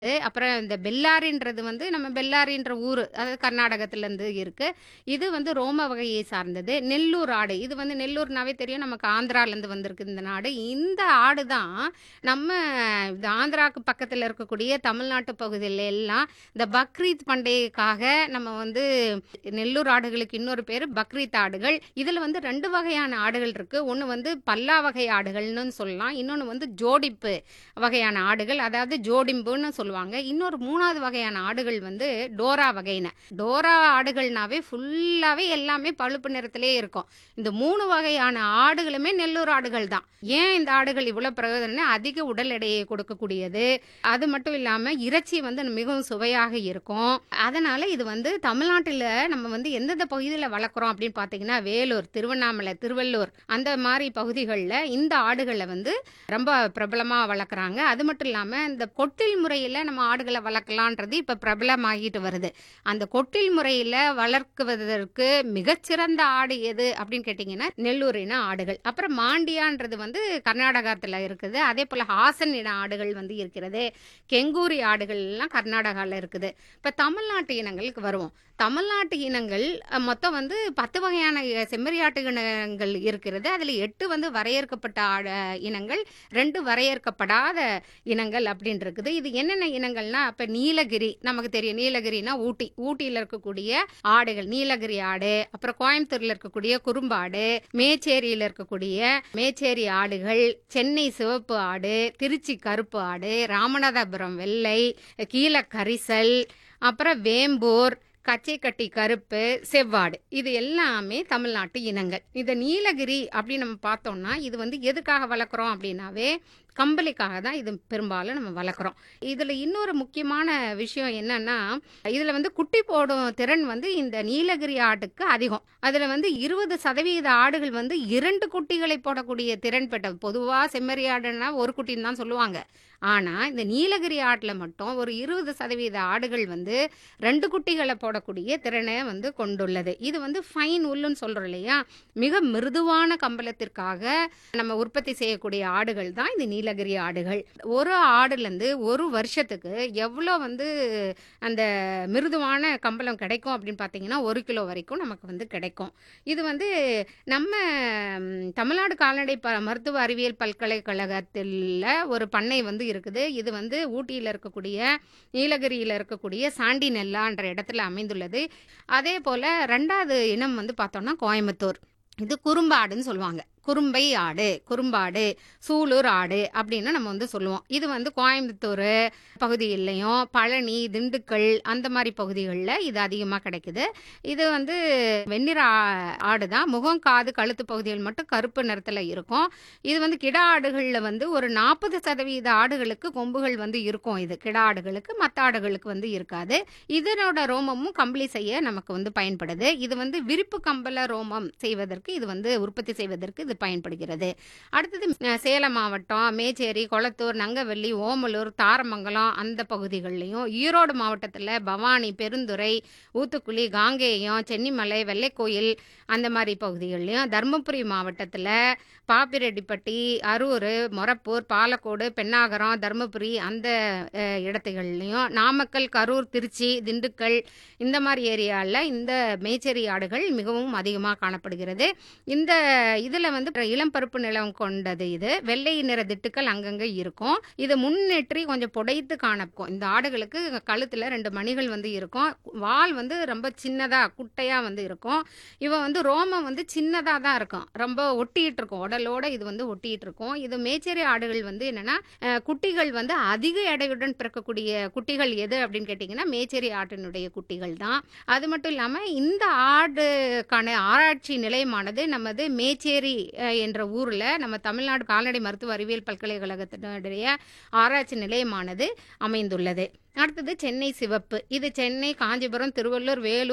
அப்புறம் இந்த பெல்லாரின்றது வந்து நம்ம பெல்லாரின்ற ஊர் அதாவது கர்நாடகத்திலேருந்து இருக்கு இது வந்து ரோம வகையை சார்ந்தது நெல்லூர் ஆடு இது வந்து நெல்லூர்னாவே தெரியும் நமக்கு ஆந்திராலேருந்து வந்திருக்கு இந்த நாடு இந்த ஆடு தான் நம்ம இந்த ஆந்திராவுக்கு பக்கத்தில் இருக்கக்கூடிய தமிழ்நாட்டு பகுதியில எல்லாம் இந்த பக்ரீத் பண்டிகைக்காக நம்ம வந்து நெல்லூர் ஆடுகளுக்கு இன்னொரு பேர் பக்ரீத் ஆடுகள் இதில் வந்து ரெண்டு வகையான ஆடுகள் இருக்கு ஒன்று வந்து பல்லா வகை ஆடுகள்னு சொல்லலாம் இன்னொன்று வந்து ஜோடிப்பு வகையான ஆடுகள் அதாவது ஜோடிம்புன்னு சொல்லுவாங்க இன்னொரு மூணாவது வகையான ஆடுகள் வந்து டோரா வகையின டோரா ஆடுகள்னாவே ஃபுல்லாகவே எல்லாமே பழுப்பு நிறத்திலே இருக்கும் இந்த மூணு வகையான ஆடுகளுமே நெல்லூர் ஆடுகள் தான் ஏன் இந்த ஆடுகள் இவ்வளோ பிரயோஜனம் அதிக உடல் எடையை கொடுக்கக்கூடியது அது மட்டும் இல்லாமல் இறைச்சி வந்து மிகவும் சுவையாக இருக்கும் அதனால இது வந்து தமிழ்நாட்டில் நம்ம வந்து எந்தெந்த பகுதியில் வளர்க்குறோம் அப்படின்னு பார்த்தீங்கன்னா வேலூர் திருவண்ணாமலை திருவள்ளூர் அந்த மாதிரி பகுதிகளில் இந்த ஆடுகளை வந்து ரொம்ப பிரபலமாக வளர்க்குறாங்க அது மட்டும் இல்லாமல் இந்த கொட்டில் முறையில் நம்ம ஆடுகளை வளர்க்கலான்றது இப்போ பிரபலமாகிட்டு வருது அந்த கொட்டில் முறையில் வளர்க்குவதற்கு மிகச்சிறந்த ஆடு எது அப்படின்னு கேட்டிங்கன்னா நெல்லூர் இன ஆடுகள் அப்புறம் மாண்டியான்றது வந்து கர்நாடகத்தில் இருக்குது அதே போல் ஹாசன் இன ஆடுகள் வந்து இருக்கிறது கெங்கூரி ஆடுகள் எல்லாம் கர்நாடகாவில் இருக்குது இப்போ தமிழ்நாட்டு இனங்களுக்கு வருவோம் தமிழ்நாட்டு இனங்கள் அஹ், மொத்தம் வந்து பத்து வகையான அஹ், செம்மறியாட்டு இனங்கள் இருக்கிறது அதில் எட்டு வந்து வரையறுக்கப்பட்ட ஆட- இனங்கள் ரெண்டு வரையறுக்கப்படாத இனங்கள் அப்படின்னு இருக்குது இது என்னென்ன இனங்கள்னா இப்போ நீலகிரி நமக்கு தெரியும் நீலகிரினா ஊட்டி ஊட்டியில் இருக்கக்கூடிய ஆடுகள் நீலகிரி ஆடு அப்புறம் கோயம்புத்தூர்ல இருக்கக்கூடிய குறும்பாடு மேச்சேரியில் இருக்கக்கூடிய மேச்சேரி ஆடுகள் சென்னை சிவப்பு ஆடு திருச்சி கருப்பு ஆடு ராமநாதபுரம் வெள்ளை கீழ கரிசல் அப்புறம் வேம்பூர் கச்சைக்கட்டி கருப்பு செவ்வாடு இது எல்லாமே தமிழ்நாட்டு இனங்கள் இந்த நீலகிரி அப்படின்னு நம்ம பார்த்தோம்னா இது வந்து எதுக்காக வளர்க்குறோம் அப்படின்னாவே கம்பளிக்காக தான் இது பெரும்பாலும் நம்ம வளர்க்குறோம் இதில் இன்னொரு முக்கியமான விஷயம் என்னன்னா இதில் வந்து குட்டி போடும் திறன் வந்து இந்த நீலகிரி ஆட்டுக்கு அதிகம் அதில் வந்து இருபது சதவீத ஆடுகள் வந்து இரண்டு குட்டிகளை போடக்கூடிய திறன் பெற்ற பொதுவாக செம்மறி ஆடுன்னா ஒரு குட்டின்னு தான் சொல்லுவாங்க ஆனால் இந்த நீலகிரி ஆட்டில் மட்டும் ஒரு இருபது சதவீத ஆடுகள் வந்து ரெண்டு குட்டிகளை போடக்கூடிய திறனை வந்து கொண்டுள்ளது இது வந்து ஃபைன் உல்லுன்னு சொல்கிறோம் இல்லையா மிக மிருதுவான கம்பளத்திற்காக நம்ம உற்பத்தி செய்யக்கூடிய ஆடுகள் தான் இந்த நீலகிரி ஆடுகள் ஒரு ஆடுலேருந்து ஒரு வருஷத்துக்கு எவ்வளோ வந்து அந்த மிருதுவான கம்பளம் கிடைக்கும் அப்படின்னு பார்த்தீங்கன்னா ஒரு கிலோ வரைக்கும் நமக்கு வந்து கிடைக்கும் இது வந்து நம்ம ம், தமிழ்நாடு கால்நடை ப மருத்துவ அறிவியல் பல்கலைக்கழகத்தில் ஒரு பண்ணை வந்து இருக்குது இது வந்து ஊட்டியில் இருக்கக்கூடிய நீலகிரியில் இருக்கக்கூடிய சாண்டி நெல்லான்ற இடத்துல அமைந்துள்ளது அதே போல் ரெண்டாவது இனம் வந்து பார்த்தோம்னா கோயம்புத்தூர் இது குறும்பாடுன்னு சொல்லுவாங்க குறும்பை ஆடு குறும்பாடு சூலூர் ஆடு அப்படின்னு நம்ம வந்து சொல்லுவோம் இது வந்து கோயம்புத்தூர் பகுதியிலையும் பழனி திண்டுக்கல் அந்த மாதிரி பகுதிகளில் இது அதிகமாக கிடைக்குது இது வந்து வெண்ணிற ஆ- ஆடு தான் முகம் காது கழுத்து பகுதிகள் மட்டும் கருப்பு நிறத்தில் இருக்கும் இது வந்து கிடா ஆடுகளில் வந்து ஒரு நாற்பது சதவீத ஆடுகளுக்கு கொம்புகள் வந்து இருக்கும் இது கிடா ஆடுகளுக்கு மற்ற ஆடுகளுக்கு வந்து இருக்காது இதனோட ரோமமும் கம்பளி செய்ய நமக்கு வந்து பயன்படுது இது வந்து விரிப்பு கம்பள ரோமம் செய்வதற்கு இது வந்து உற்பத்தி செய்வதற்கு இது பயன்படுகிறது அடுத்தது அஹ், சேலம் மாவட்டம் மேச்சேரி கொளத்தூர் நங்கவல்லி ஓமலூர் தாரமங்கலம் அந்த பகுதிகள்லையும் ஈரோடு மாவட்டத்தில் பவானி பெருந்துறை ஊத்துக்குளி காங்கேயம் சென்னிமலை வெள்ளைக்கோயில் அந்த மாதிரி பகுதிகள்லையும் தருமபுரி மாவட்டத்தில் பாப்பிரெட்டிப்பட்டி அரூர் மொரப்பூர் பாலக்கோடு பெண்ணாகரம் தருமபுரி அந்த அஹ், இடத்துகள்லையும் நாமக்கல் கரூர் திருச்சி திண்டுக்கல் இந்த மாதிரி ஏரியாவில் இந்த மேச்சேரி ஆடுகள் மிகவும் அதிகமாக காணப்படுகிறது இந்த இதில் வந்து இளம் பருப்பு நிலம் கொண்டது இது வெள்ளை நிற திட்டுக்கள் அங்கங்கே இருக்கும் இது முன்னேற்றி கொஞ்சம் புடைத்து காணப்போம் இந்த ஆடுகளுக்கு கழுத்தில் ரெண்டு மணிகள் வந்து இருக்கும் வால் வந்து ரொம்ப சின்னதாக குட்டையாக வந்து இருக்கும் இவன் வந்து ரோமம் வந்து சின்னதாக தான் இருக்கும் ரொம்ப ஒட்டிகிட்டு இருக்கும் உடலோட இது வந்து ஒட்டிகிட்டு இருக்கும் இது மேச்சேரி ஆடுகள் வந்து என்னன்னா அஹ், குட்டிகள் வந்து அதிக எடையுடன் பிறக்கக்கூடிய குட்டிகள் எது அப்படின்னு கேட்டிங்கன்னா மேச்சேரி ஆட்டினுடைய குட்டிகள் தான் அது மட்டும் இல்லாமல் இந்த ஆடுக்கான ஆராய்ச்சி நிலையமானது நமது மேச்சேரி அஹ், என்ற ஊரில் நம்ம தமிழ்நாடு கால்நடை மருத்துவ அறிவியல் பல்கலைக்கழகத்தினுடைய ஆராய்ச்சி நிலையமானது அமைந்துள்ளது அடுத்தது சென்னை சிவப்பு இது சென்னை காஞ்சிபுரம் திருவள்ளூர் வேலூர்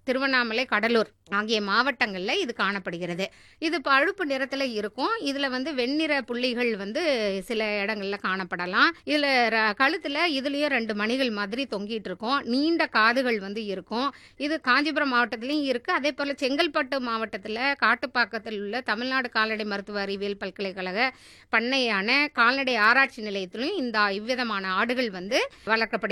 திருவண்ணாமலை கடலூர் ஆகிய மாவட்டங்களில் இது காணப்படுகிறது இது பழுப்பு நிறத்தில் இருக்கும் இதில் வந்து வெண்ணிற புள்ளிகள் வந்து சில இடங்களில் காணப்படலாம் இதில் கழுத்தில் இதுலேயும் ரெண்டு மணிகள் மாதிரி தொங்கிட்டு இருக்கும் நீண்ட காதுகள் வந்து இருக்கும் இது காஞ்சிபுரம் மாவட்டத்திலையும் இருக்குது அதே போல் செங்கல்பட்டு மாவட்டத்தில் காட்டுப்பாக்கத்தில் உள்ள தமிழ்நாடு கால்நடை மருத்துவ அறிவியல் பல்கலைக்கழக பண்ணையான கால்நடை ஆராய்ச்சி நிலையத்திலும் இந்த இவ்விதமான ஆடுகள் வந்து வளர்க்கப்படுகிறது